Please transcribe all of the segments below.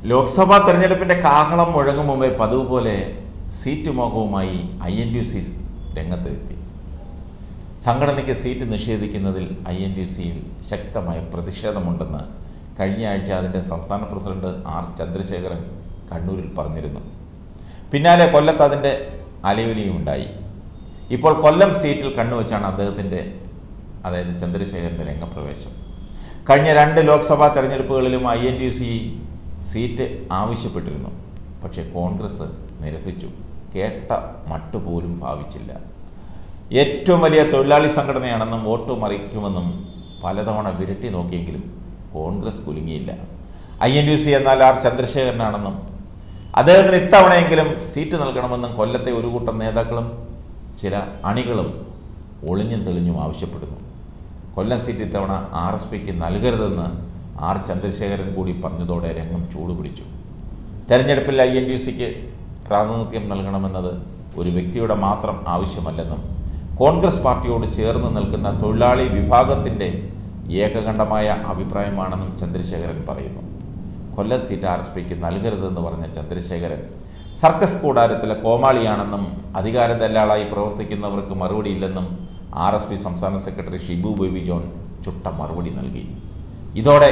ലോക്സഭാ തെരഞ്ഞെടുപ്പിന്റെ കാഹളം മുഴങ്ങും മുമ്പേ പതിവ് പോലെ സീറ്റ് മോഹവുമായി ഐ എൻ യു സി രംഗത്തെത്തി സംഘടനയ്ക്ക് സീറ്റ് നിഷേധിക്കുന്നതിൽ ഐ എൻ യു സിയിൽ ശക്തമായ പ്രതിഷേധമുണ്ടെന്ന് കഴിഞ്ഞ ആഴ്ച അതിൻ്റെ സംസ്ഥാന പ്രസിഡന്റ് ആർ ചന്ദ്രശേഖരൻ കണ്ണൂരിൽ പറഞ്ഞിരുന്നു പിന്നാലെ കൊല്ലത്ത് അതിൻ്റെ അലയൊലിയും ഉണ്ടായി ഇപ്പോൾ കൊല്ലം സീറ്റിൽ കണ്ണുവച്ചാണ് അദ്ദേഹത്തിൻ്റെ അതായത് ചന്ദ്രശേഖരൻ്റെ രംഗപ്രവേശം കഴിഞ്ഞ രണ്ട് ലോക്സഭാ തെരഞ്ഞെടുപ്പുകളിലും I N U C seat ആവശ്യപ്പെട്ടിരുന്നു പക്ഷേ കോൺഗ്രസ് നിരസിച്ചു കേട്ട മട്ടുപോലും ഭാവിച്ചില്ല ഏറ്റവും വലിയ തൊഴിലാളി സംഘടനയാണെന്നും വോട്ട് മറിക്കുമെന്നും പലതവണ വിരട്ടി നോക്കിയെങ്കിലും കോൺഗ്രസ് കുലുങ്ങിയില്ല ഐ എൻ യു സി എന്നാൽ ആർ ചന്ദ്രശേഖരനാണെന്നും അദ്ദേഹത്തിന് ഇത്തവണയെങ്കിലും സീറ്റ് നൽകണമെന്നും കൊല്ലത്തെ ഒരു കൂട്ടം നേതാക്കളും ചില അണികളും ഒളിഞ്ഞും തെളിഞ്ഞും ആവശ്യപ്പെടുന്നു കൊല്ലം സീറ്റ് ഇത്തവണ ആർ എസ് പിക്ക് നൽകരുതെന്ന് ആർ ചന്ദ്രശേഖരൻ കൂടി പറഞ്ഞതോടെ രംഗം ചൂടുപിടിച്ചു തെരഞ്ഞെടുപ്പിൽ ഐ എൻ യു സിക്ക് പ്രാതിനിധ്യം നൽകണമെന്നത് ഒരു വ്യക്തിയുടെ മാത്രം ആവശ്യമല്ലെന്നും കോൺഗ്രസ് പാർട്ടിയോട് ചേർന്ന് നിൽക്കുന്ന തൊഴിലാളി വിഭാഗത്തിൻ്റെ ഏകകണ്ഠമായ അഭിപ്രായമാണെന്നും ചന്ദ്രശേഖരൻ പറയുന്നു കൊല്ലം സീറ്റ് ആർ എസ് പിക്ക് നൽകരുതെന്ന് പറഞ്ഞ ചന്ദ്രശേഖരൻ സർക്കസ് കൂടാരത്തിലെ കോമാളിയാണെന്നും അധികാര ദല്ലാളായി പ്രവർത്തിക്കുന്നവർക്ക് മറുപടിയില്ലെന്നും ആർ എസ് പി സംസ്ഥാന സെക്രട്ടറി ഷിബു ബേബി ജോൺ ചുട്ട മറുപടി നൽകി ഇതോടെ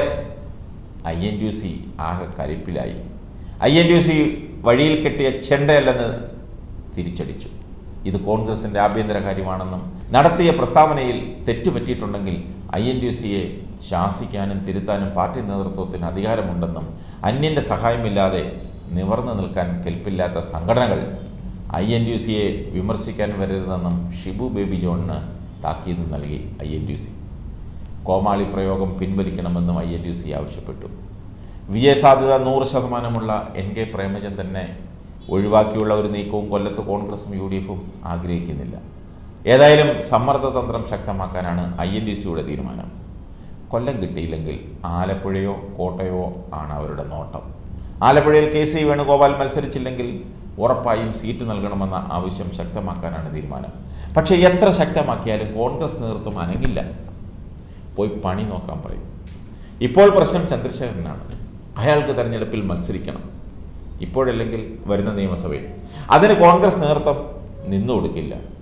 ഐ എൻ യു സി ആകെ കലിപ്പിലായി ഐ എൻ യു സി വഴിയിൽ കെട്ടിയ ചെണ്ടയല്ലെന്ന് തിരിച്ചടിച്ചു ഇത് കോൺഗ്രസിൻ്റെ ആഭ്യന്തര കാര്യമാണെന്നും നടത്തിയ പ്രസ്താവനയിൽ തെറ്റുപറ്റിയിട്ടുണ്ടെങ്കിൽ ഐ എൻ യു സിയെ ശാസിക്കാനും തിരുത്താനും പാർട്ടി നേതൃത്വത്തിന് അധികാരമുണ്ടെന്നും അന്യൻ്റെ സഹായമില്ലാതെ നിവർന്നു നിൽക്കാൻ കെൽപ്പില്ലാത്ത സംഘടനകൾ ഐ എൻ യു സിയെ വിമർശിക്കാൻ വരരുതെന്നും ഷിബു ബേബി ജോണിന് താക്കീത് നൽകി ഐ എൻ യു സി കോമാളി പ്രയോഗം പിൻവലിക്കണമെന്നും ഐ എൻ യു സി ആവശ്യപ്പെട്ടു വിജയ സാധ്യത നൂറ് ശതമാനമുള്ള എൻ കെ പ്രേമചന്ദ്രനെ ഒഴിവാക്കിയുള്ള ഒരു നീക്കവും കൊല്ലത്ത് കോൺഗ്രസും യു ഡി എഫും ആഗ്രഹിക്കുന്നില്ല ഏതായാലും സമ്മർദ്ദതന്ത്രം ശക്തമാക്കാനാണ് ഐ എൻ ഡി സിയുടെ തീരുമാനം കൊല്ലം കിട്ടിയില്ലെങ്കിൽ ആലപ്പുഴയോ കോട്ടയോ ആണ് അവരുടെ നോട്ടം ആലപ്പുഴയിൽ കെ സി വേണുഗോപാൽ മത്സരിച്ചില്ലെങ്കിൽ ഉറപ്പായും സീറ്റ് നൽകണമെന്ന ആവശ്യം ശക്തമാക്കാനാണ് തീരുമാനം പക്ഷേ എത്ര ശക്തമാക്കിയാലും കോൺഗ്രസ് നേതൃത്വം അനങ്ങില്ല പോയി പണി നോക്കാൻ പറയും ഇപ്പോൾ പ്രശ്നം ചന്ദ്രശേഖരനാണ് അയാൾക്ക് തെരഞ്ഞെടുപ്പിൽ മത്സരിക്കണം ഇപ്പോഴല്ലെങ്കിൽ വരുന്ന നിയമസഭയിൽ അതിന് കോൺഗ്രസ് നേതൃത്വം നിന്നു കൊടുക്കില്ല